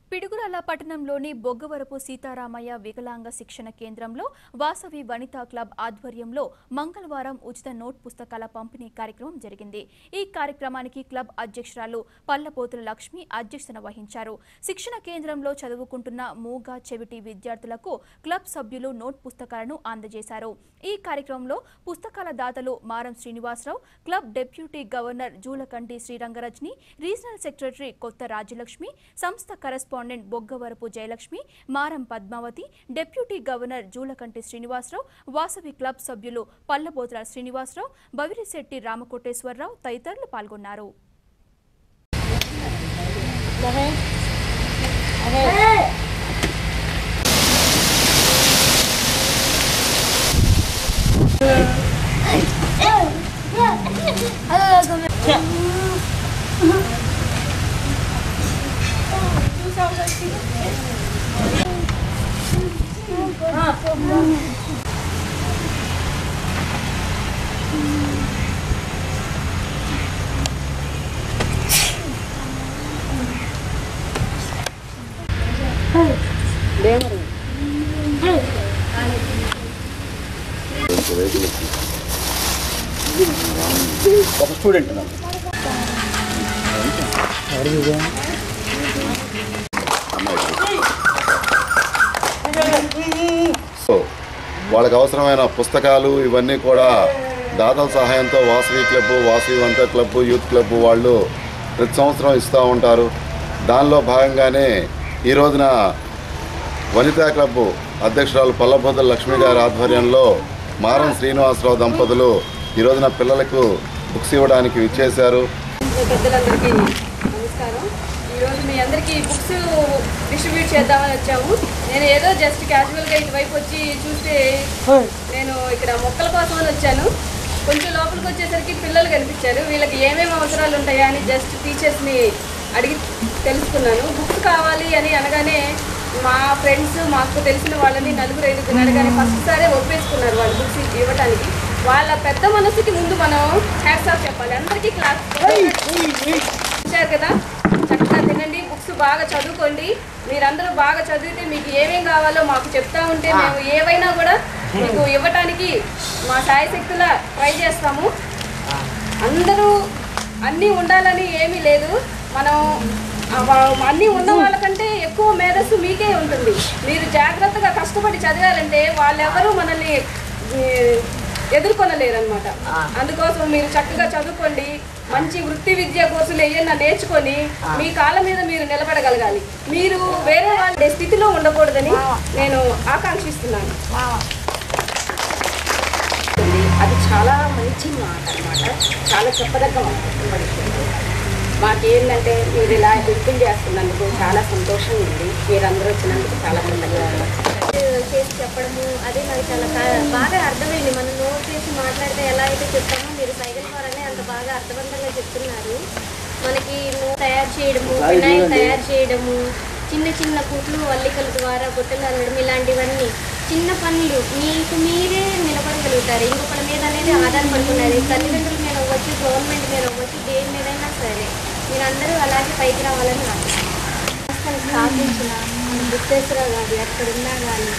పిడుగురాల పట్టణంలోని బొగ్గవరపు సీతారామయ్య వికలాంగ శిక్షణ కేంద్రంలో వాసవి వనితా క్లబ్ ఆధ్వర్యంలో మంగళవారం ఉచిత నోట్ పుస్తకాల పంపిణీ కార్యక్రమం జరిగింది ఈ కార్యక్రమానికి క్లబ్ అధ్యక్షురాలు పల్లపోతుల లక్ష్మి అధ్యక్షతన వహించారు శిక్షణ కేంద్రంలో చదువుకుంటున్న మూగా చెవిటి విద్యార్థులకు క్లబ్ సభ్యులు నోట్ పుస్తకాలను అందజేశారు ఈ కార్యక్రమంలో పుస్తకాల దాతలు Maram Srinivasarao club deputy governor Julakanti Srirangarajani regional secretary Kotha Rajyalakshmi సంస్థ correspondent Boggavarapu Jayalakshmi Maram Padmavathi deputy governor Julakanti Srinivasarao Vasavi club సభ్యులు పల్లబోతుల శ్రీనివాసరావు బవిరిశెట్టి రామకోటేశ్వరరావు తదితరులు పాల్గొన్నారు ఒక స్టూడెంట్ నాకు సో వాళ్ళకి అవసరమైన పుస్తకాలు ఇవన్నీ కూడా దాతల సహాయంతో వాసవి క్లబ్ వాసవి వంత క్లబ్ యూత్ క్లబ్ వాళ్ళు ప్రతి సంవత్సరం ఇస్తూ ఉంటారు దానిలో భాగంగానే ఈ రోజున వనితా క్లబ్ అధ్యక్షురాలు పల్లభద్ర లక్ష్మి గారి ఆధ్వర్యంలో మారం శ్రీనివాసరావు దంపతులు ఈ రోజున పిల్లలకు బుక్స్ ఇవ్వడానికి ఇచ్చేశారు పెద్దలందరికీ నమస్కారం ఈరోజు మీ అందరికీ బుక్స్ డిస్ట్రిబ్యూట్ చేద్దామని వచ్చాము నేను ఏదో జస్ట్ క్యాజువల్గా ఇటువైపు వచ్చి చూస్తే నేను ఇక్కడ మొక్కల కోసం అని వచ్చాను కొంచెం లోపలికి వచ్చేసరికి పిల్లలు కనిపించారు వీళ్ళకి ఏమేమి అవసరాలు ఉంటాయా అని జస్ట్ టీచర్స్ని అడిగి తెలుసుకున్నాను బుక్స్ కావాలి అని అనగానే మా ఫ్రెండ్స్ మాకు తెలిసిన వాళ్ళని నలుగురు ఐదుగురు అనగానే ఫస్ట్ సారే ఒప్పేసుకున్నారు వాళ్ళు బుక్స్ ఇవ్వడానికి వాళ్ళ పెద్ద మనసుకి ముందు మనం హ్యాట్స్ ఆఫ్ చెప్పాలి అందరికీ క్లాస్ చూశారు కదా చక్కగా తినండి బుక్స్ బాగా చదువుకోండి మీరందరూ బాగా చదివితే మీకు ఏమేం కావాలో మాకు చెప్తా ఉంటే మేము ఏవైనా కూడా మీకు ఇవ్వటానికి మా శాయశక్తుల ట్రై చేస్తాము అందరూ అన్నీ ఉండాలని ఏమీ లేదు మనం ఆ వా- అన్నీ ఉన్న వాళ్ళకంటే ఎక్కువ మేధస్సు మీకే ఉంటుంది మీరు జాగ్రత్తగా కష్టపడి చదివారంటే వాళ్ళెవరూ మనల్ని ఈ, ఎదుర్కొనలేరన్నమాట అందుకోసం మీరు చక్కగా చదువుకోండి మంచి వృత్తి విద్య కోర్సులు ఏదైనా నేర్చుకొని మీ కాళ్ళ మీద మీరు నిలబడగలగాలి మీరు వేరే వాళ్ళ స్థితిలో ఉండకూడదని నేను ఆకాంక్షిస్తున్నాను ఉంది. అది చాలా మంచి మాట అనమాట చాలా చెప్పదగ్గ మాట మాకేంటంటే మీరు ఇలా హెల్ప్ చేస్తున్నందుకు చాలా సంతోషంగా ఉంది మీరందరూ వచ్చినందుకు చాలా కృతజ్ఞతలు చేసి చెప్పడము అది నాకు చాలా కా- బాగా అర్థమైంది మనం నోట్ చేసి మాట్లాడితే ఎలా అయితే చెప్తామో మీరు సైకిల్ ద్వారానే అంత బాగా అర్థవంతంగా చెప్తున్నారు మనకి నో తయారు చేయడము వినాయక తయారు చేయడము చిన్న చిన్న కుట్లు అల్లికల ద్వారా బుట్టలు అల్లడం ఇలాంటివన్నీ చిన్న పనులు మీకు మీరే నిలబడగలుగుతారు ఇంకొకరి మీద అనేది ఆధారపడుతున్నారు తల్లిదండ్రుల మీద అవ్వచ్చు గవర్నమెంట్ మీద అవ్వచ్చు దేని మీదైనా సరే మీరందరూ అలాగే పైకి రావాలని ఆశిస్తున్నాను సంస్థను స్థాపించిన మన బుద్ధేశ్వరరావు గారు ఎక్కడున్నా కానీ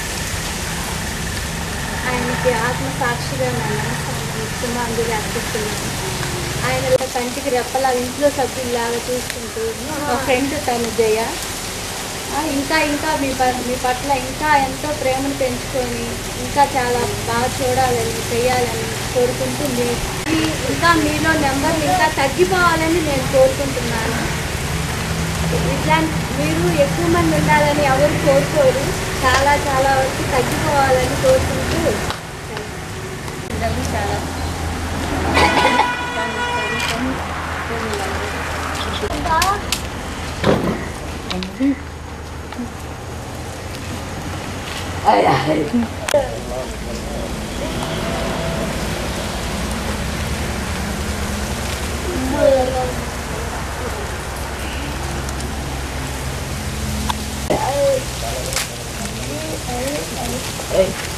ఆయనకి ఆత్మ సాక్షిగా నా నమస్కారం కుమారుడిగా అర్పిస్తున్నాను ఆయన కంటికి రెప్పలా ఇంట్లో సభ్యుల్లాగా చూసుకుంటూ మా ఫ్రెండ్ తను జయ ఆ, ఇంకా ఇంకా మీ ప మీ పట్ల ఇంకా ఎంతో ప్రేమను పెంచుకొని ఇంకా చాలా బాగా చూడాలని చేయాలని కోరుకుంటూ మీ ఈ- ఇంకా మీలో నెంబర్లు ఇంకా తగ్గిపోవాలని నేను కోరుకుంటున్నాను ఇట్లా మీరు ఎక్కువ మంది ఉండాలని ఎవరు కోరుకోరు చాలా చాలా వరకు తగ్గిపోవాలని కోరుకుంటూ చాలా Hey.